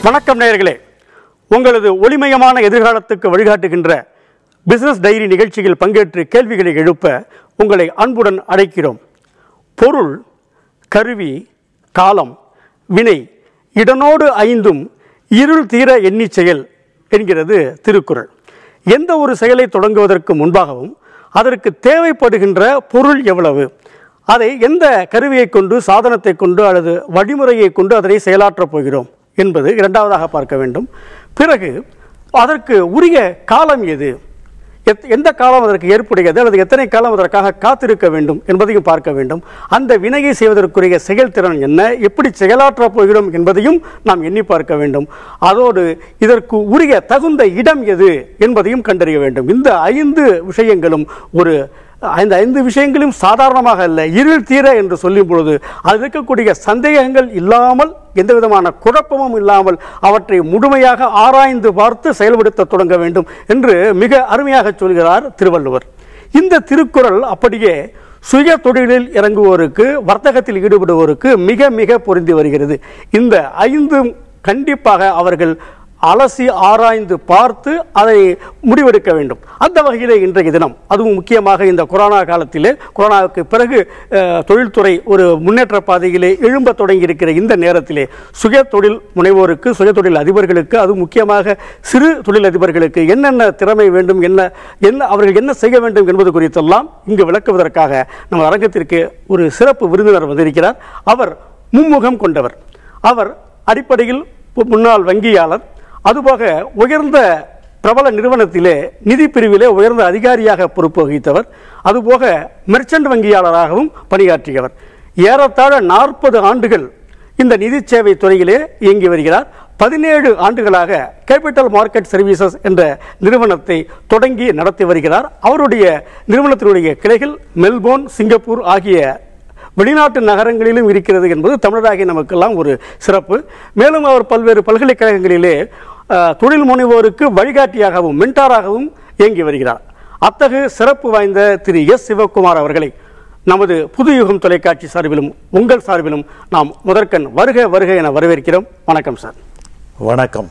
வணக்கம் நேயர்களே உங்களது ஒளிமயமான எதிர்காலத்துக்கு வழிகாட்டுகின்ற பிசினஸ் டைரி நிகழ்ச்சியில் பங்கேற்று கேள்விகளை எழுப்ப உங்களை அன்புடன் அழைக்கிறோம் பொருள் கருவி காலம் வினை இடனோடு ஐந்தும் இருள் தீர எண்ணிச் செயல் என்கிறது திருக்குறள் எந்த ஒரு செயலை தொடங்குவதற்கு முன்பாகவும் அதற்கு தேவைப்படுகின்ற பொருள் எவ்வளவு அதை எந்த கருவியை கொண்டு சாதனத்தை கொண்டு அல்லது வழிமுறையை கொண்டு அதனை செயலாற்றப் போகிறோம் என்பது இரண்டாவதாக பார்க்க வேண்டும் பிறகு அதற்கு உரிய காலம் எது எத் எந்த காலம் அதற்கு ஏற்புடையது அல்லது எத்தனை காலம் அதற்காக காத்திருக்க வேண்டும் என்பதையும் பார்க்க வேண்டும் அந்த வினையை செய்வதற்குரிய செயல்திறன் என்ன எப்படி செயலாற்றப் போகிறோம் என்பதையும் நாம் எண்ணி பார்க்க வேண்டும் அதோடு இதற்கு உரிய தகுந்த இடம் எது என்பதையும் கண்டறிய வேண்டும் இந்த ஐந்து விஷயங்களும் ஒரு இந்த ஐந்து விஷயங்களும் சாதாரணமாக அல்ல இருள் தீர என்று சொல்லும் பொழுது அதில் இருக்கக்கூடிய சந்தேகங்கள் இல்லாமல் எந்த விதமான குழப்பமும் இல்லாமல் அவற்றை முழுமையாக ஆராய்ந்து பார்த்து செயல்படுத்த தொடங்க வேண்டும் என்று மிக அருமையாக சொல்கிறார் திருவள்ளுவர் இந்த திருக்குறள் அப்படியே சுய தொழிலில் இறங்குவோருக்கு வர்த்தகத்தில் ஈடுபடுவோருக்கு மிக மிக பொருந்தி வருகிறது இந்த ஐந்தும் கண்டிப்பாக அவர்கள் அலசி ஆராய்ந்து பார்த்து அதை முடிவெடுக்க வேண்டும் அந்த வகையிலே இன்றைய தினம் அதுவும் முக்கியமாக இந்த கொரோனா காலத்திலே கொரோனாவுக்கு பிறகு அஹ், தொழில்துறை ஒரு முன்னேற்ற பாதையிலே எழும்ப தொடங்கி இருக்கிற இந்த நேரத்திலே சுய தொழில் முனைவோருக்கு சுய தொழில் அதிபர்களுக்கு அது முக்கியமாக சிறு தொழில் அதிபர்களுக்கு என்னென்ன திறமை வேண்டும் என்ன என்ன அவர்கள் என்ன செய்ய வேண்டும் என்பது குறித்தெல்லாம் இங்கு விளக்குவதற்காக நம்ம அரங்கத்திற்கு ஒரு சிறப்பு விருந்தினர் வந்திருக்கிறார் அவர் மும்முகம் கொண்டவர் அவர் அடிப்படையில் முன்னாள் வங்கியாளர் அதுபோக உயர்ந்த பிரபல நிறுவனத்திலே நிதி பிரிவிலே உயர்ந்த அதிகாரியாக பொறுப்பு வகித்தவர் அதுபோக மெர்ச்சன்ட் வங்கியாளராகவும் பணியாற்றியவர் ஏறத்தாழ நாற்பது ஆண்டுகள் இந்த நிதி சேவை துறையிலே இயங்கி வருகிறார் பதினேழு ஆண்டுகளாக கேபிட்டல் மார்க்கெட் சர்வீசஸ் என்ற நிறுவனத்தை தொடங்கி நடத்தி வருகிறார் அவருடைய நிறுவனத்தினுடைய கிளைகள் மெல்போர்ன் சிங்கப்பூர் ஆகிய வெளிநாட்டு நகரங்களிலும் இருக்கிறது என்பது தமிழராகிய நமக்கெல்லாம் ஒரு சிறப்பு மேலும் அவர் பல்வேறு பல்கலைக்கழகங்களிலே அஹ், தொழில் முனைவோருக்கு வழிகாட்டியாகவும் மென்டாராகவும் இயங்கி வருகிறார் அத்தகைய சிறப்பு வாய்ந்த திரு எஸ் சிவகுமார் அவர்களை நமது புது யுகம் தொலைக்காட்சி சார்பிலும் உங்கள் சார்பிலும் நாம் முதற்கண் வருக வருக என வரவேற்கிறோம் வணக்கம் சார் வணக்கம்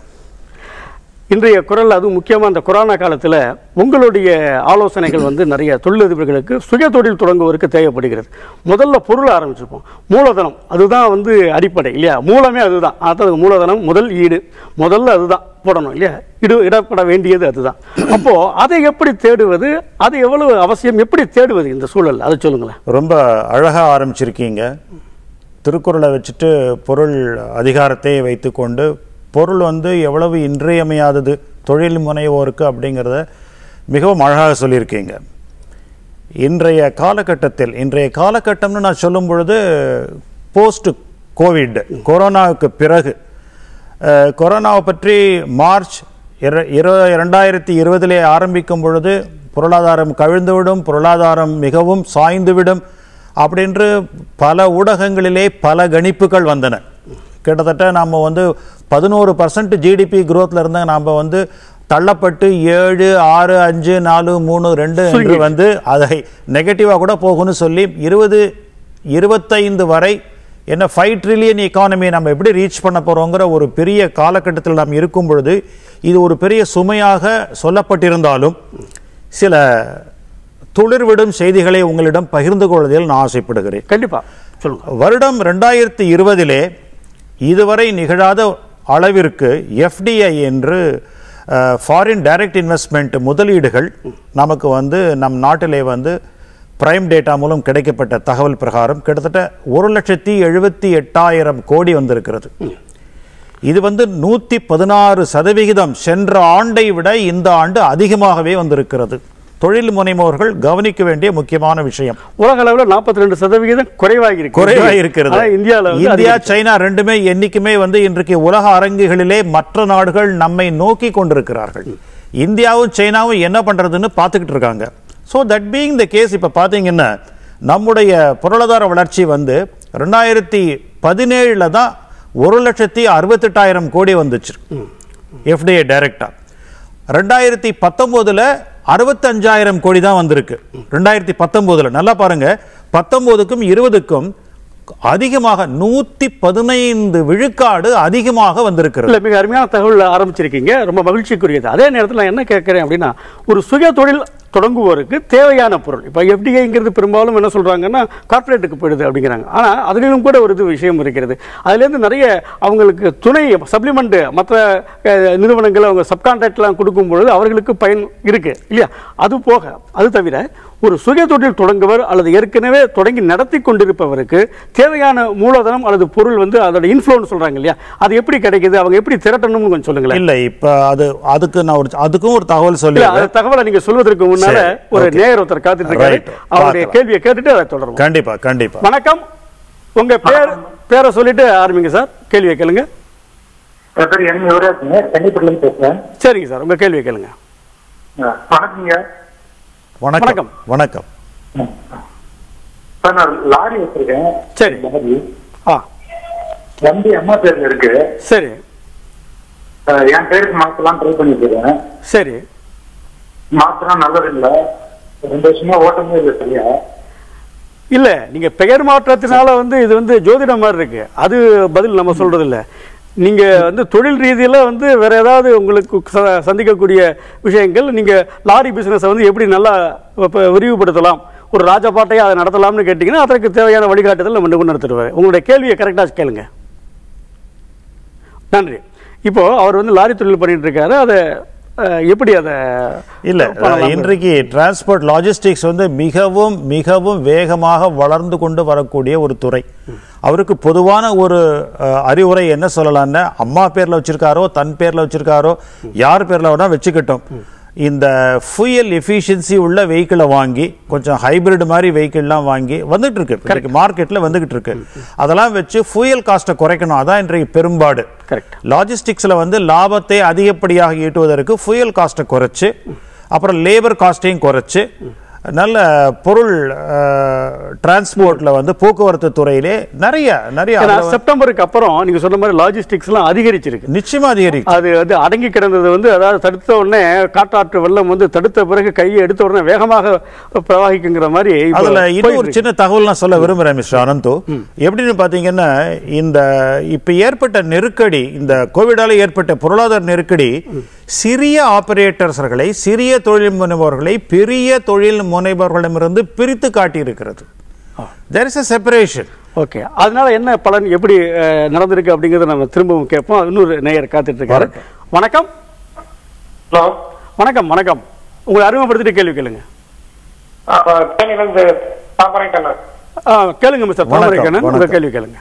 இன்றைய குரல் அதுவும் முக்கியமாக இந்த கொரோனா காலத்தில் உங்களுடைய ஆலோசனைகள் வந்து நிறைய தொழிலதிபர்களுக்கு சுய தொழில் தொடங்குவோருக்கு தேவைப்படுகிறது முதல்ல பொருள் ஆரம்பிச்சிருப்போம் மூலதனம் அதுதான் வந்து அடிப்படை இல்லையா மூலமே அதுதான் அதாவது மூலதனம் முதல் ஈடு முதல்ல அதுதான் போடணும் இல்லையா இடு இடப்பட வேண்டியது அதுதான் அப்போ அதை எப்படி தேடுவது அது எவ்வளவு அவசியம் எப்படி தேடுவது இந்த சூழல் அதை சொல்லுங்களேன் ரொம்ப அழகாக ஆரம்பிச்சிருக்கீங்க திருக்குறளை வச்சுட்டு பொருள் அதிகாரத்தை வைத்துக்கொண்டு பொருள் வந்து எவ்வளவு இன்றியமையாதது தொழில் முனைவோருக்கு அப்படிங்கிறத மிகவும் அழகாக சொல்லியிருக்கீங்க இன்றைய காலகட்டத்தில் இன்றைய காலகட்டம்னு நான் சொல்லும் பொழுது போஸ்ட் கோவிட் கொரோனாவுக்கு பிறகு அஹ், கொரோனாவை பற்றி மார்ச் இர- இர- இரண்டாயிரத்தி இருபதிலே ஆரம்பிக்கும் பொழுது பொருளாதாரம் கவிழ்ந்துவிடும் பொருளாதாரம் மிகவும் சாய்ந்துவிடும் அப்படின்று பல ஊடகங்களிலே பல கணிப்புகள் வந்தன கிட்டத்தட்ட நாம் வந்து பதினோரு பர்சன்ட் ஜிடிபி குரோத்தில் இருந்த நாம் வந்து தள்ளப்பட்டு ஏழு ஆறு அஞ்சு நாலு மூணு ரெண்டு என்று வந்து அதை நெகட்டிவாக கூட போகும்னு சொல்லி இருபது இருபத்தைந்து வரை என்ன ஃபைவ் ட்ரில்லியன் எக்கானமி நம்ம எப்படி ரீச் பண்ண போகிறோங்கிற ஒரு பெரிய காலகட்டத்தில் நாம் இருக்கும் பொழுது இது ஒரு பெரிய சுமையாக சொல்லப்பட்டிருந்தாலும் சில துளிர்விடும் செய்திகளை உங்களிடம் பகிர்ந்து கொள்வதில் நான் ஆசைப்படுகிறேன் கண்டிப்பா சொல்லுங்க வருடம் ரெண்டாயிரத்தி இருபதிலே இதுவரை நிகழாத அளவிற்கு எஃப்டிஐ என்று ஃபாரின் டைரக்ட் இன்வெஸ்ட்மெண்ட் முதலீடுகள் நமக்கு வந்து நம் நாட்டிலே வந்து பிரைம் டேட்டா மூலம் கிடைக்கப்பட்ட தகவல் பிரகாரம் கிட்டத்தட்ட ஒரு லட்சத்தி எழுபத்தி எட்டாயிரம் கோடி வந்திருக்கிறது இது வந்து நூத்தி பதினாறு சதவிகிதம் சென்ற ஆண்டை விட இந்த ஆண்டு அதிகமாகவே வந்திருக்கிறது தொழில் முனைவோர்கள் கவனிக்க வேண்டிய முக்கியமான விஷயம் உலக அளவில் நாற்பத்தி ரெண்டு சதவிகிதம் குறைவாகி இருக்கு குறைவாக இருக்கிறது ஆனா இந்தியாவில் வந்து இந்தியா அதிகரிச்சு. சைனா ரெண்டுமே என்னைக்குமே வந்து இன்றைக்கு உலக அரங்குகளிலே மற்ற நாடுகள் நம்மை நோக்கி கொண்டிருக்கிறார்கள் இந்தியாவும் சைனாவும் என்ன பண்றதுன்னு பார்த்துக்கிட்டு இருக்காங்க so that being the case இப்போ பார்த்தீங்கன்னா நம்முடைய பொருளாதார வளர்ச்சி வந்து ரெண்டாயிரத்தி பதினேழுல தான் ஒரு லட்சத்தி அறுபத்தெட்டாயிரம் கோடி வந்துச்சு எஃப்டிஏ டைரக்டா ரெண்டாயிரத்தி பத்தொம்போதுல அறுபத்தஞ்சாயிரம் கோடி தான் வந்திருக்கு ரெண்டாயிரத்தி பத்தொம்போதுல நல்லா பாருங்க பத்தொம்போதுக்கும் இருபதுக்கும் அதிகமாக நூத்தி பதினைந்து விழுக்காடு அதிகமாக வந்திருக்கிறது இல்ல மிக அருமையான தகவல் ஆரம்பிச்சிருக்கீங்க ரொம்ப மகிழ்ச்சிக்குரியது அதே நேரத்தில் நான் என்ன கேட்கிறேன் அப்படின்னா ஒரு சுய தொழில் தொடங்குவோருக்கு தேவையான பொருள் இப்போ எஃப்டிஐங்கிறது பெரும்பாலும் என்ன சொல்றாங்கன்னா கார்ப்பரேட்டுக்கு போயிடுது அப்படிங்கிறாங்க ஆனா அதுலயும் கூட ஒரு இது விஷயம் இருக்கிறது அதுலேருந்து நிறைய அவங்களுக்கு துணை சப்ளிமெண்ட் மற்ற அஹ், நிறுவனங்கள் அவங்க சப்கான்ட்ராக்ட்லாம் கொடுக்கும் பொழுது அவர்களுக்கு பயன் இருக்கு இல்லையா அது போக அது தவிர ஒரு சுய தொழில் தொடங்குவர் அல்லது ஏற்கனவே தொடங்கி நடத்தி கொண்டிருப்பவருக்கு தேவையான மூலதனம் அல்லது பொருள் வந்து அதோட இன்ஃப்ளூன்ஸ் சொல்றாங்க இல்லையா அது எப்படி கிடைக்குது அவங்க எப்படி திரட்டணும்னு கொஞ்சம் சொல்லுங்களேன் இல்ல இப்ப அது அதுக்கு நான் ஒரு அதுக்கும் ஒரு தகவல் இல்ல சொல்லி அந்த தகவலை நீங்க சொல்வதற்கு முன்னால சரி, ஒரு okay. நேயர் ஒருத்தர் காத்துட்டு இருக்காரு Right. அவருடைய பார்க்கலாம். கேள்வியை கேட்டுட்டு அதை தொடரும் கண்டிப்பா கண்டிப்பா வணக்கம் உங்க பேர் பேரை சொல்லிட்டு ஆரம்பிங்க சார் கேள்வியை கேளுங்க என் பேர் என் யுவராஜ்ங்க சென்னைப்பட்டிலேருந்து பேசுறேன் சரிங்க சார் உங்க கேள்வியை கேளுங்க ஆ, வணக்கங்க வணக்கம் வணக்கம். வணக்கம் சார் நான் லாரி வச்சிருக்கேன் சரி. லாரி ஆ வண்டி அம்மா பேர்ல இருக்கு சரி ஆ, என் பேருக்கு மாத்தலாம் ட்ரை பண்ணிட்டு இருக்கேன் சரி மாத்திரம் நல்லது இல்ல ரெண்டு வருஷமா ஓட்டமே இல்லை சரியா இல்ல நீங்க பெயர் மாற்றத்தினால வந்து இது வந்து ஜோதிடம் மாதிரி இருக்கு அது பதில் நம்ம சொல்றது இல்ல நீங்க வந்து தொழில் ரீதியில வந்து வேற ஏதாவது உங்களுக்கு ச- சந்திக்கக்கூடிய விஷயங்கள் நீங்க லாரி பிசினஸ் வந்து எப்படி நல்லா இப்ப விரிவுபடுத்தலாம் ஒரு ராஜபாட்டையை அதை நடத்தலாம்னு கேட்டீங்கன்னா அதற்கு தேவையான வழிகாட்டுதல் நம்ம நிபுணர் தருவார் உங்களுடைய கேள்வியை கரெக்டாக கேளுங்க நன்றி இப்போ அவர் வந்து லாரி தொழில் பண்ணிட்டு இருக்காரு அதை அஹ், எப்படி அதை இல்ல பண்ணலாம்? இன்றைக்கு டிரான்ஸ்போர்ட் லாஜிஸ்டிக்ஸ் வந்து மிகவும் மிகவும் வேகமாக வளர்ந்து கொண்டு வரக்கூடிய ஒரு துறை அவருக்கு பொதுவான ஒரு அஹ், அறிவுரை என்ன சொல்லலாம்னா அம்மா பேர்ல வச்சிருக்காரோ தன் பேர்ல வச்சிருக்காரோ யார் பேர்ல வேணா வச்சுக்கட்டும் இந்த ஃபியூயல் எஃபிஷியன்சி உள்ள வெஹிக்கிளை வாங்கி கொஞ்சம் ஹைபிரிட் மாதிரி வெஹிக்கிள்லாம் வாங்கி வந்துட்டு இருக்கு இன்றைக்கு மார்க்கெட்ல வந்துகிட்டு இருக்கு அதெல்லாம் வச்சு ஃபியூயல் காஸ்ட்டை குறைக்கணும் அதான் இன்றைக்கு பெரும்பாடு கரெக்ட் லாஜிஸ்டிக்ஸ்ல வந்து லாபத்தை அதிகப்படியாக ஈட்டுவதற்கு ஃபியூயல் காஸ்ட்டை குறைச்சு அப்புறம் லேபர் காஸ்ட்டையும் குறைச்சு நல்ல பொருள் டிரான்ஸ்போர்ட்ல வந்து போக்குவரத்து துறையிலே நிறைய நிறைய ஏன்னா அதுல வந்து செப்டம்பருக்கு அப்புறம் நீங்க சொன்ன மாதிரி லாஜிஸ்டிக்ஸ்லாம் அதிகரிச்சிருக்கு நிச்சயமா அதிகரிக்கும் அது வந்து அடங்கி கிடந்தது வந்து அதாவது தடுத்த உடனே காட்டாற்று வெள்ளம் வந்து தடுத்த பிறகு கையை எடுத்த உடனே வேகமாக பிரவாகிக்குங்கிற மாதிரி இப்ப அதுல இன்னும் ஒரு போயிட்டு சின்ன தகவல் நான் சொல்ல விரும்புறேன் மிஸ்டர் அனந்து எப்படின்னு பாத்தீங்கன்னா இந்த இப்ப ஏற்பட்ட நெருக்கடி இந்த கோவிடால ஏற்பட்ட பொருளாதார நெருக்கடி சிறிய ஆபரேட்டர்ஸ்களை சிறிய தொழில் முனைவோர்களை பெரிய தொழில் முனைவோர்களிடமிருந்து பிரித்து காட்டியிருக்கிறது there is a separation okay அதனால என்ன பலன் எப்படி அஹ், நடந்திருக்கு அப்படிங்கறத நம்ம திரும்பவும் கேட்போம் இன்னொரு நேயர் காத்துட்டு இருக்காரு வணக்கம் ஹலோ வணக்கம் வணக்கம் உங்களை அறிமுகப்படுத்திட்டு கேள்வி கேளுங்க தேனியிலிருந்து பாப்பரைக்கண்ணா ஆ, கேளுங்க மிஸ்டர் வணக்கம், தாமரைக்கண்ணன் உங்க வணக்கம். கேள்வி கேளுங்க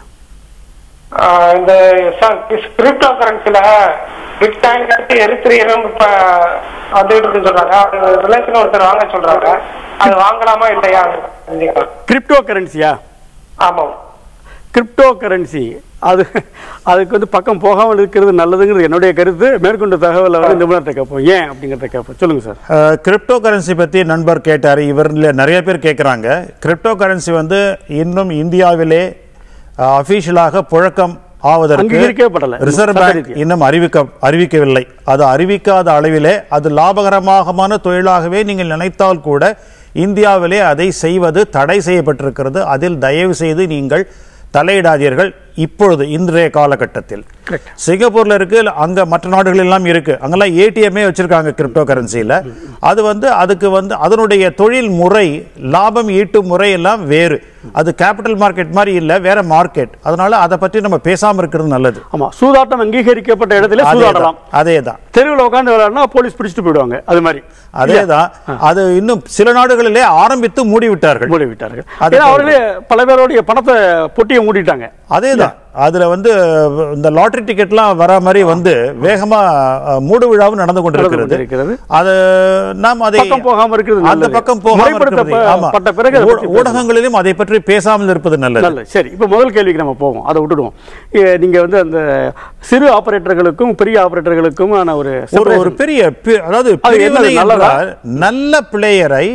இந்த கிரிப்டோ கரன்சில பிட்காயின் எடுத்து எரித்திரியம் இப்ப வந்துட்டு இருக்குன்னு சொல்றாங்க அது ரிலேஷன் ஒருத்தர் வாங்க சொல்றாங்க அது வாங்கலாமா இல்லையா தெரிஞ்சுக்கலாம். கிரிப்டோ கரன்சியா ஆமா கிரிப்டோ கரன்சி அது அதுக்கு வந்து பக்கம் போகாமல் இருக்கிறது நல்லதுங்கிறது என்னுடைய கருத்து மேற்கொண்ட தகவலை வந்து நிபுணர்கிட்ட கேட்போம் ஏன் அப்படிங்கிறத கேட்போம் சொல்லுங்க சார் கிரிப்டோ கரன்சி பத்தி நண்பர் கேட்டார் இவர்ல நிறைய பேர் கேட்குறாங்க கிரிப்டோ கரன்சி வந்து இன்னும் இந்தியாவிலே அபிஷியலாக புழக்கம் ஆவதற்கு அங்கீகரிக்கப்படல. ரிசர்வ் சட்ட பேங்க் ரீதியா. இன்னும் அறிவிக்க அறிவிக்கவில்லை அது அறிவிக்காத அளவிலே அது லாபகரமான தொழிலாகவே நீங்கள் நினைத்தால் கூட இந்தியாவிலே அதை செய்வது தடை செய்யப்பட்டிருக்கிறது அதில் தயவு செய்து நீங்கள் தலையிடாதீர்கள் இப்பொழுது இன்றைய காலகட்டத்தில் Correct. சிங்கப்பூர்ல இருக்கு அங்க மற்ற நாடுகள் எல்லாம் இருக்கு அங்கெல்லாம் ஏடிஎம்ஏ வச்சிருக்காங்க கிரிப்டோ கரன்சியில அது வந்து அதுக்கு வந்து அதனுடைய தொழில் முறை லாபம் ஈட்டும் முறை எல்லாம் வேறு அது கேபிட்டல் மார்க்கெட் மாதிரி இல்ல வேற மார்க்கெட் அதனால அதை பற்றி நம்ம பேசாம இருக்கிறது நல்லது ஆமா சூதாட்டம் அங்கீகரிக்கப்பட்ட இடத்துல சூதாடலாம் அதேதான் தெருவில் உட்காந்து விளையாடினா போலீஸ் பிடிச்சிட்டு போயிடுவாங்க அது மாதிரி அதேதான் அது இன்னும் சில நாடுகளிலே ஆரம்பித்து மூடி விட்டார்கள் மூடி விட்டார்கள் அது ஏன்னா அவர்களே பல பேருடைய பணத்தை பொட்டியை மூடிட்டாங்க அதேதான் அதுல வந்து இந்த லாட்டரி டிக்கெட்லாம் வர மாதிரி வந்து வேகமா அஹ், மூடு விழாவும் நடந்து கொண்டிருக்கிறது கொண்டிருக்கிறது. அது நாம் அதை பக்கம் போகாம இருக்கிறது அந்த நல்லது. பக்கம் போகாம முறைப்படுத்தப்ப- இருக்கிறது. ஆமா. பட்ட பிறகு அதை ஊ- பற்றி பேசணும். ஊடகங்களிலும் அதை பற்றி பேசாமல் இருப்பது நல்லது நல்லது சரி இப்போ முதல் கேள்விக்கு நம்ம போவோம் அதை விட்டுடுவோம் ஏ, நீங்க வந்து அந்த சிறு ஆபரேட்டர்களுக்கும் பெரிய ஆபரேட்டர்களுக்கும் ஆன ஒரு ஒரு ஒரு separation. பெரிய பி- அதாவது அது பிரிவினை என்னது, நல்லதா? என்றால் நல்ல பிளேயரை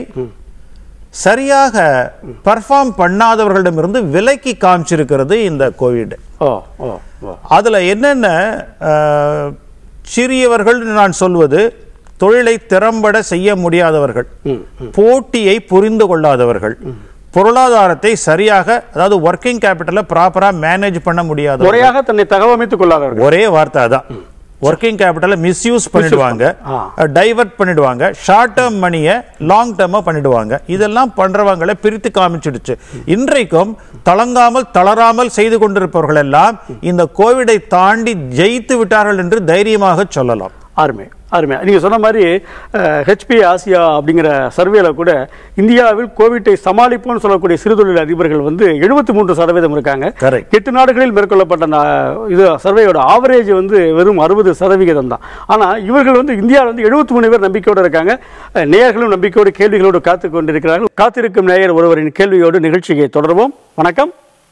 சரியாக பர்ஃபார்ம் பண்ணாதவர்களிடமிருந்து விலக்கி காமிச்சிருக்கிறது இந்த கோவிட் ஓ ஓ ஓ அதுல என்னென்ன அஹ், சிறியவர்கள் நான் சொல்வது தொழிலை திறம்பட செய்ய முடியாதவர்கள் போட்டியை புரிந்து கொள்ளாதவர்கள் பொருளாதாரத்தை சரியாக அதாவது ஒர்க்கிங் கேபிட்டலை ப்ராப்பரா மேனேஜ் பண்ண முடியாது முறையாக தன்னை தகவமைத்துக் கொள்ளாதவர்கள் ஒரே வார்த்தை அதான் ஒர்க்கிங் கேபிட்டலை மிஸ்யூஸ் பண்ணிடுவாங்க ஆ. டைவர்ட் பண்ணிடுவாங்க ஷார்ட் டேர்ம் மணியை லாங் டேர்மா பண்ணிடுவாங்க இதெல்லாம் பண்றவங்களை பிரித்து காமிச்சிடுச்சு இன்றைக்கும் தளங்காமல் தளராமல் செய்து கொண்டிருப்பவர்கள் எல்லாம் இந்த கோவிடை தாண்டி ஜெயித்து விட்டார்கள் என்று தைரியமாக சொல்லலாம் அருமை அருமை நீங்க சொன்ன மாதிரி ஹெச்பி ஆசியா அப்படிங்கிற சர்வேல கூட இந்தியாவில் கோவிட்டை சமாளிப்போம்னு சொல்லக்கூடிய சிறுதொழில் அதிபர்கள் வந்து எழுபத்தி மூன்று சதவீதம் இருக்காங்க Correct. எட்டு நாடுகளில் மேற்கொள்ளப்பட்ட அந்த, இது சர்வேயோட ஆவரேஜ் வந்து வெறும் அறுபது சதவிகிதம் தான் ஆனா இவர்கள் வந்து இந்தியாவில் வந்து எழுபத்தி மூணு பேர் நம்பிக்கையோடு இருக்காங்க அஹ், நேயர்களும் நம்பிக்கையோடு கேள்விகளோடு காத்து கொண்டிருக்கிறார்கள் காத்திருக்கும் நேயர் ஒருவரின் கேள்வியோடு நிகழ்ச்சியை தொடர்வோம் வணக்கம்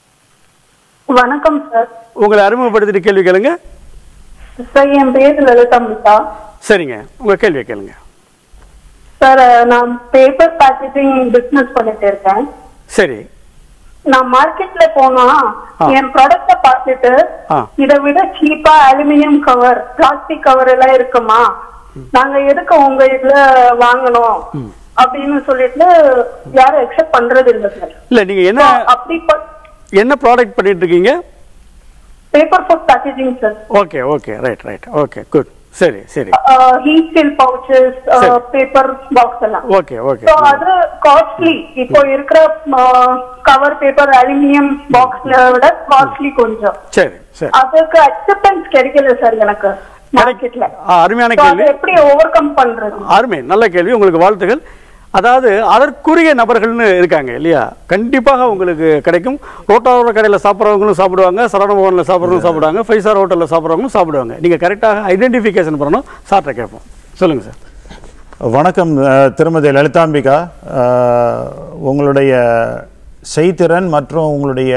வணக்கம் சார் உங்களை அறிமுகப்படுத்திட்டு கேள்வி கேளுங்க சார் என் பேர் லலிதம்பிகா சரிங்க உங்க கேள்வியை கேளுங்க சார் நான் பேப்பர் பேக்கேஜிங் பிசினஸ் பண்ணிட்டு இருக்கேன் சரி நான் மார்க்கெட்ல போனா ஆ. என் ப்ராடக்ட பார்த்துட்டு ஆ. இதை விட சீப்பா அலுமினியம் கவர் பிளாஸ்டிக் கவர் எல்லாம் இருக்குமா நாங்க எதுக்கு உங்க இதுல வாங்கணும் அப்படின்னு சொல்லிட்டு யாரும் எக்ஸெப்ட் பண்றது இல்ல சார் இல்ல நீங்க என்ன அப்படி என்ன ப்ராடக்ட் பண்ணிட்டு இருக்கீங்க paper food packaging sir okay okay right right okay good சரி சரி ஹீட் ஸ்டீல் பவுச்சஸ் சரி. பேப்பர் பாக்ஸ் எல்லாம் ஓகே ஓகே So, அது காஸ்ட்லி இப்போ இருக்கிற கவர் பேப்பர் அலுமினியம் பாக்ஸ்ல விட காஸ்ட்லி கொஞ்சம் சரி சரி அதுக்கு அக்செப்டன்ஸ் கிடைக்கல சார் எனக்கு மார்க்கெட்ல ஆ, அருமையான So, கேள்வி அதை எப்படி ஓவர் கம் பண்றது அருமை நல்ல கேள்வி உங்களுக்கு வாழ்த்துகள் அதாவது அதற்குரிய நபர்கள்னு இருக்காங்க இல்லையா கண்டிப்பாக உங்களுக்கு கிடைக்கும் ரோட்டாவோட கடையில் சாப்பிட்றவங்களும் சாப்பிடுவாங்க சரவண பவனில் சாப்பிட்றவங்களும் சாப்பிடுவாங்க ஃபைவ் ஸ்டார் ஹோட்டலில் சாப்பிட்றவங்களும் சாப்பிடுவாங்க நீங்கள் கரெக்டாக ஐடென்டிஃபிகேஷன் பண்ணணும் சார்ட்ட கேட்போம் சொல்லுங்கள் சார் வணக்கம் அஹ், திருமதி லலிதாம்பிகா அஹ், உங்களுடைய செய்திறன் மற்றும் உங்களுடைய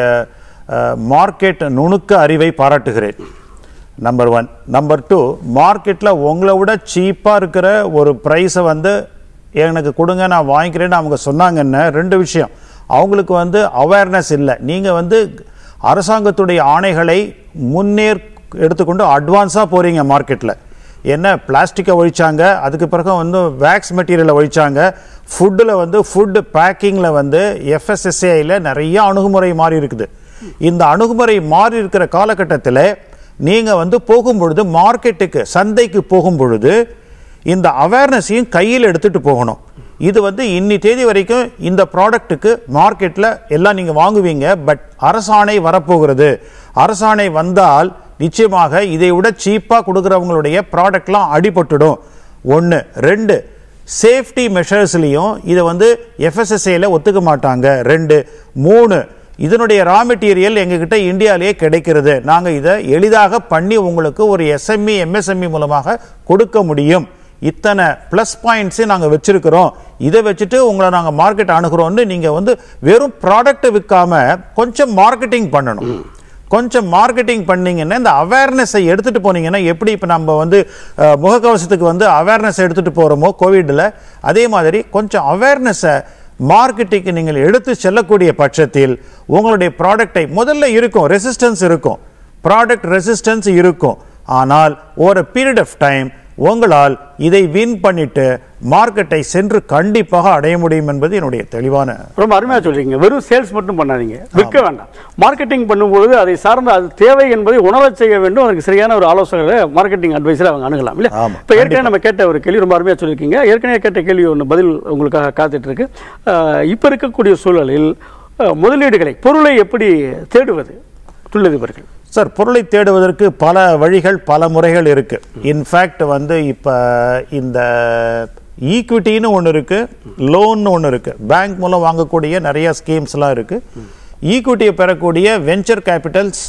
மார்க்கெட் நுணுக்க அறிவை பாராட்டுகிறேன் நம்பர் ஒன் நம்பர் டூ மார்க்கெட்டில் உங்களை விட சீப்பாக இருக்கிற ஒரு ப்ரைஸை வந்து எனக்கு கொடுங்க நான் வாங்கிக்கிறேன்னு அவங்க சொன்னாங்கன்னா ரெண்டு விஷயம் அவங்களுக்கு வந்து அவேர்னஸ் இல்லை நீங்கள் வந்து அரசாங்கத்துடைய ஆணைகளை முன்னேற் எடுத்துக்கொண்டு அட்வான்ஸாக போகிறீங்க மார்க்கெட்டில் என்ன பிளாஸ்டிக்கை ஒழிச்சாங்க அதுக்கு பிறகு வந்து வேக்ஸ் மெட்டீரியலை ஒழிச்சாங்க ஃபுட்டில் வந்து ஃபுட் பேக்கிங்கில் வந்து எஃப்எஸ்எஸ்ஏயில் நிறைய அணுகுமுறை மாறி இருக்குது இந்த அணுகுமுறை மாறி இருக்கிற காலகட்டத்தில் நீங்கள் வந்து போகும்பொழுது மார்க்கெட்டுக்கு சந்தைக்கு போகும் பொழுது இந்த அவேர்னஸையும் கையில் எடுத்துட்டு போகணும் இது வந்து இன்னி தேதி வரைக்கும் இந்த ப்ராடக்ட்டுக்கு மார்க்கெட்டில் எல்லாம் நீங்கள் வாங்குவீங்க பட் அரசாணை வரப்போகிறது அரசாணை வந்தால் நிச்சயமாக இதை விட சீப்பாக கொடுக்குறவங்களுடைய ப்ராடக்ட்லாம் அடிபட்டுடும் ஒன்று ரெண்டு சேஃப்டி மெஷர்ஸ்லையும் இதை வந்து எஃப்எஸ்எஸ்ஏல ஒத்துக்க மாட்டாங்க ரெண்டு மூணு இதனுடைய ரா மெட்டீரியல் எங்ககிட்ட இந்தியாவிலேயே கிடைக்கிறது நாங்கள் இதை எளிதாக பண்ணி உங்களுக்கு ஒரு எஸ்எம்இ எம்எஸ்எம்இ மூலமாக கொடுக்க முடியும் இத்தனை ப்ளஸ் பாயிண்ட்ஸையும் நாங்கள் வச்சிருக்கிறோம் இதை வச்சுட்டு உங்களை நாங்கள் மார்க்கெட் அணுகிறோம்னு நீங்கள் வந்து வெறும் ப்ராடக்ட்டை விற்காம கொஞ்சம் மார்க்கெட்டிங் பண்ணணும் கொஞ்சம் மார்க்கெட்டிங் பண்ணீங்கன்னா இந்த அவேர்னஸை எடுத்துட்டு போனீங்கன்னா எப்படி இப்போ நம்ம வந்து அஹ், முகக்கவசத்துக்கு வந்து அவேர்னஸ் எடுத்துட்டு போகிறோமோ கோவிடில் அதே மாதிரி கொஞ்சம் அவேர்னஸை மார்க்கெட்டிங்க்கு நீங்கள் எடுத்து செல்லக்கூடிய பட்சத்தில் உங்களுடைய ப்ராடக்டை முதல்ல இருக்கும் ரெசிஸ்டன்ஸ் இருக்கும் ப்ராடக்ட் ரெசிஸ்டன்ஸ் இருக்கும் ஆனால் ஒரு பீரியட் ஆஃப் டைம் உங்களால் இதை வின் பண்ணிட்டு மார்க்கெட்டை சென்று கண்டிப்பாக அடைய முடியும் என்பது என்னுடைய தெளிவான ரொம்ப அருமையாக சொல்றீங்க வெறும் சேல்ஸ் மட்டும் பண்ணாதீங்க விற்க வேண்டாம் மார்க்கெட்டிங் பண்ணும்போது அதை சார்ந்த அது தேவை என்பதை உணரச் செய்ய வேண்டும் அதுக்கு சரியான ஒரு ஆலோசகரை மார்க்கெட்டிங் அட்வைஸரை அவங்க அணுகலாம் இல்ல ஆமா, இப்போ ஏற்கனவே நம்ம கேட்ட ஒரு கேள்வி ரொம்ப அருமையாக சொல்லியிருக்கீங்க ஏற்கனவே கேட்ட கேள்வி ஒன்று பதில் உங்களுக்காக காத்துட்டு இருக்கு அஹ், இப்போ இருக்கக்கூடிய சூழலில் அஹ், முதலீடுகளை பொருளை எப்படி தேடுவது தொழிலதிபர்கள் சார் பொருளை தேடுவதற்கு பல வழிகள் பல முறைகள் இருக்கு இன்ஃபேக்ட் வந்து இப்போ இந்த ஈக்விட்டின்னு ஒன்று இருக்கு லோன்னு ஒன்று இருக்கு பேங்க் மூலம் வாங்கக்கூடிய நிறைய ஸ்கீம்ஸ்லாம் இருக்கு ஈக்விட்டியை பெறக்கூடிய வெஞ்சர் கேபிட்டல்ஸ்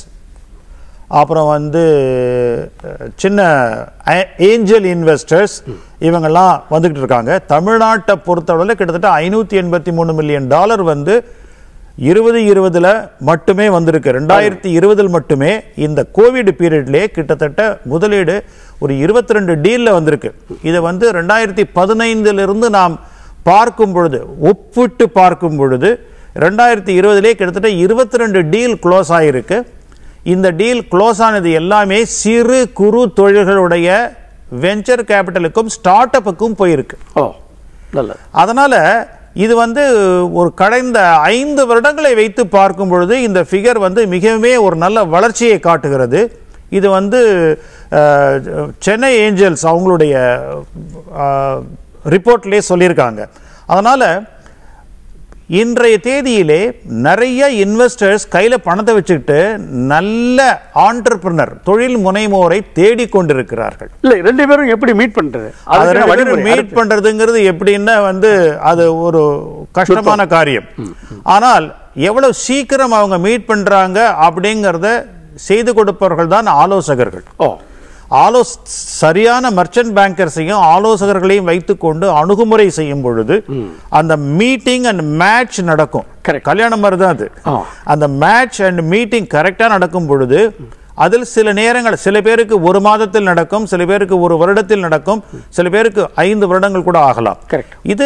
அப்புறம் வந்து அஹ், சின்ன ஏஞ்சல் இன்வெஸ்டர்ஸ் இவங்கெல்லாம் வந்துகிட்டு இருக்காங்க தமிழ்நாட்டை பொறுத்தளவில் கிட்டத்தட்ட ஐநூற்றி எண்பத்தி மூணு மில்லியன் டாலர் வந்து இருபது இருபதுல மட்டுமே வந்திருக்கு ரெண்டாயிரத்தி இருபதில் மட்டுமே இந்த கோவிட் பீரியட்லேயே கிட்டத்தட்ட முதலீடு ஒரு இருபத்தி ரெண்டு டீலில் வந்திருக்கு இதை வந்து ரெண்டாயிரத்தி பதினைந்திலிருந்து நாம் பார்க்கும் பொழுது ஒப்பிட்டு பார்க்கும் பொழுது ரெண்டாயிரத்தி இருபதுலேயே கிட்டத்தட்ட இருபத்தி ரெண்டு டீல் க்ளோஸ் ஆகிருக்கு இந்த டீல் க்ளோஸ் ஆனது எல்லாமே சிறு குறு தொழில்களுடைய வெஞ்சர் கேபிட்டலுக்கும் ஸ்டார்ட் அப்புக்கும் போயிருக்கு ஓ நல்லது அதனால இது வந்து ஒரு கடந்த ஐந்து வருடங்களை வைத்து பார்க்கும் பொழுது இந்த ஃபிகர் வந்து மிகவே ஒரு நல்ல வளர்ச்சியை காட்டுகிறது இது வந்து அஹ், சென்னை ஏஞ்சல்ஸ் அவங்களுடைய ரிப்போர்ட்லேயே சொல்லியிருக்காங்க அதனால் இன்றைய தேதியிலே நிறைய இன்வெஸ்டர்ஸ் கையில் பணத்தை வச்சுக்கிட்டு நல்ல ஆண்டர்பிரினர் தொழில் முனைவோரை தேடிக்கொண்டிருக்கிறார்கள் இல்லை ரெண்டு பேரும் எப்படி மீட் பண்றது அதை அதுக்கான ரெண்டு பேரும் வழிமுறை மீட் அடுத்து. பண்றதுங்கிறது எப்படின்னா வந்து அது ஒரு கஷ்டமான காரியம் ஆனால் எவ்வளவு சீக்கிரம் அவங்க மீட் பண்றாங்க அப்படிங்கறத செய்து கொடுப்பவர்கள் தான் ஆலோசகர்கள் ஓ ஆலோஸ் சரியான மர்ச்சன்ட் பேங்கர்ஸையும் ஆலோசகர்களையும் வைத்துக்கொண்டு அணுகுமுறை செய்யும் பொழுது அந்த மீட்டிங் அண்ட் மேட்ச் நடக்கும் Correct. கல்யாணம் மாதிரி தான் அது ஆ. அந்த மேட்ச் அண்ட் மீட்டிங் கரெக்டா நடக்கும் பொழுது அதில் சில நேரங்கள் சில பேருக்கு ஒரு மாதத்தில் நடக்கும் சில பேருக்கு ஒரு வருடத்தில் நடக்கும் சில பேருக்கு ஐந்து வருடங்கள் கூட ஆகலாம் Correct. இது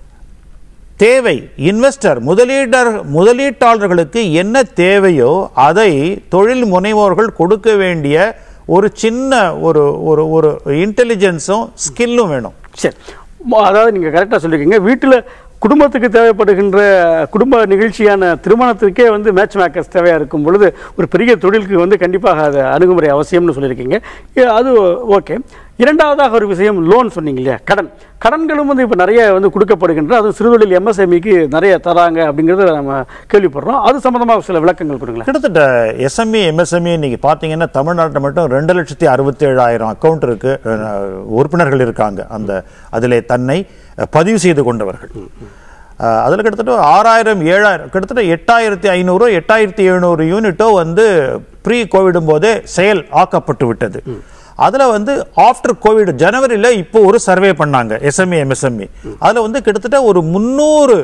தேவை இன்வெஸ்டர் முதலீடர் முதலீட்டாளர்களுக்கு என்ன தேவையோ அதை தொழில் முனைவோர்கள் கொடுக்க வேண்டிய ஒரு சின்ன ஒரு ஒரு ஒரு இன்டெலிஜென்ஸும் ஸ்கில்லும் வேணும் சரி ம- அதாவது நீங்கள் கரெக்டாக சொல்லியிருக்கீங்க வீட்டில் குடும்பத்துக்கு தேவைப்படுகின்ற குடும்ப நிகழ்ச்சியான திருமணத்திற்கே வந்து மேட்ச் மேக்கர்ஸ் தேவையாக இருக்கும் பொழுது ஒரு பெரிய தொழிலுக்கு வந்து கண்டிப்பாக அது அணுகுமுறை அவசியம்னு சொல்லியிருக்கீங்க இ- அது ஓகே இரண்டாவதாக ஒரு விஷயம் லோன் சொன்னீங்க இல்லையா கடன் கடன்களும் வந்து இப்போ நிறைய வந்து கொடுக்கப்படுகின்ற அதுவும் சிறுதொழில் எம்எஸ்எம்இக்கு நிறைய தராங்க அப்படிங்கிறத நம்ம கேள்விப்படுறோம் அது சம்மந்தமாக சில விளக்கங்கள் கொடுங்களேன் கிட்டத்தட்ட எஸ்எம்இ எம்எஸ்எம்இ இன்னைக்கு பார்த்தீங்கன்னா தமிழ்நாட்டில் மட்டும் ரெண்டு லட்சத்தி அறுபத்தி ஏழாயிரம் அக்கௌண்ட் இருக்கு அஹ், உறுப்பினர்கள் இருக்காங்க அந்த அதிலே தன்னை அஹ், பதிவு செய்து கொண்டவர்கள் அஹ், அதுல கிட்டத்தட்ட ஆறாயிரம் ஏழாயிரம் கிட்டத்தட்ட எட்டாயிரத்தி ஐநூறு எட்டாயிரத்தி எழுநூறு யூனிட்டோ வந்து ப்ரீ கோவிடும் போதே செயல் ஆக்கப்பட்டு விட்டது அதுல வந்து ஆஃப்டர் கோவிட் ஜனவரியில இப்போ ஒரு சர்வே பண்ணாங்க எஸ்எம்இ எம்எஸ்எம்இ அதுல வந்து கிட்டத்தட்ட ஒரு முந்நூறு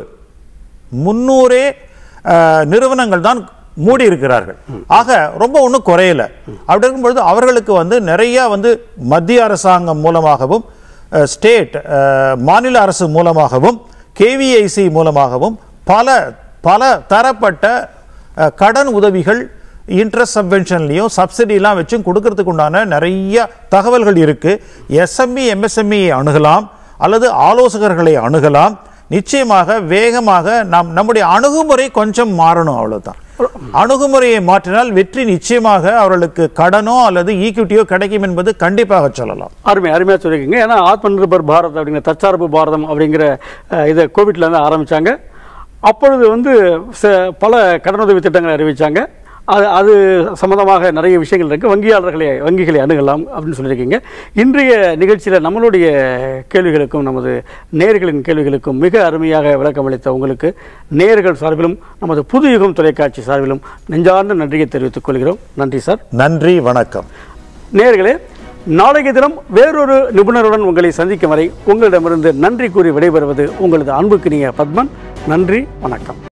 முன்னூறே அஹ், நிறுவனங்கள் தான் மூடி இருக்கிறார்கள் ஆக ரொம்ப ஒன்றும் குறையல அப்படி இருக்கும்பொழுது அவர்களுக்கு வந்து நிறைய வந்து மத்திய அரசாங்கம் மூலமாகவும் ஸ்டேட் மாநில அரசு மூலமாகவும் கேவிஐசி மூலமாகவும் பல பல தரப்பட்ட அஹ், கடன் உதவிகள் இன்ட்ரெஸ்ட் சப்வென்ஷன்லையும் சப்சிடிலாம் வச்சும் கொடுக்கறதுக்கு உண்டான நிறைய தகவல்கள் இருக்கு எஸ்எம்இ எம்எஸ்எம்இ அணுகலாம் அல்லது ஆலோசகர்களை அணுகலாம் நிச்சயமாக வேகமாக நாம் நம்முடைய அணுகுமுறை கொஞ்சம் மாறணும் அவ்வளவுதான் அணுகுமுறையை மாற்றினால் வெற்றி நிச்சயமாக அவர்களுக்கு கடனோ அல்லது ஈக்விட்டியோ கிடைக்கும் என்பது கண்டிப்பாக சொல்லலாம் அருமை அருமையாக சொல்லியிருக்கீங்க ஏன்னா ஆத்ம நிர்பர் பாரத் அப்படிங்கிற தற்சார்பு பாரதம் அப்படிங்கிற அஹ், இதை கோவிட்ல இருந்து ஆரம்பிச்சாங்க அப்பொழுது வந்து ச- பல கடனுதவி திட்டங்களை அறிவிச்சாங்க அது அது சம்பந்தமாக நிறைய விஷயங்கள் இருக்கு வங்கியாளர்களை வங்கிகளை அணுகலாம் அப்படின்னு சொல்லியிருக்கீங்க இன்றைய நிகழ்ச்சியில் நம்மளுடைய கேள்விகளுக்கும் நமது நேயர்களின் கேள்விகளுக்கும் மிக அருமையாக விளக்கமளித்த உங்களுக்கு நேயர்கள் சார்பிலும் நமது புது யுகம் தொலைக்காட்சி சார்பிலும் நெஞ்சார்ந்த நன்றியை தெரிவித்துக் கொள்கிறோம் நன்றி சார் நன்றி வணக்கம் நேயர்களே நாளைய தினம் வேறொரு நிபுணருடன் உங்களை சந்திக்கும் வரை உங்களிடமிருந்து நன்றி கூறி விடைபெறுவது உங்களது அன்புக்கினிய பத்மன் நன்றி வணக்கம்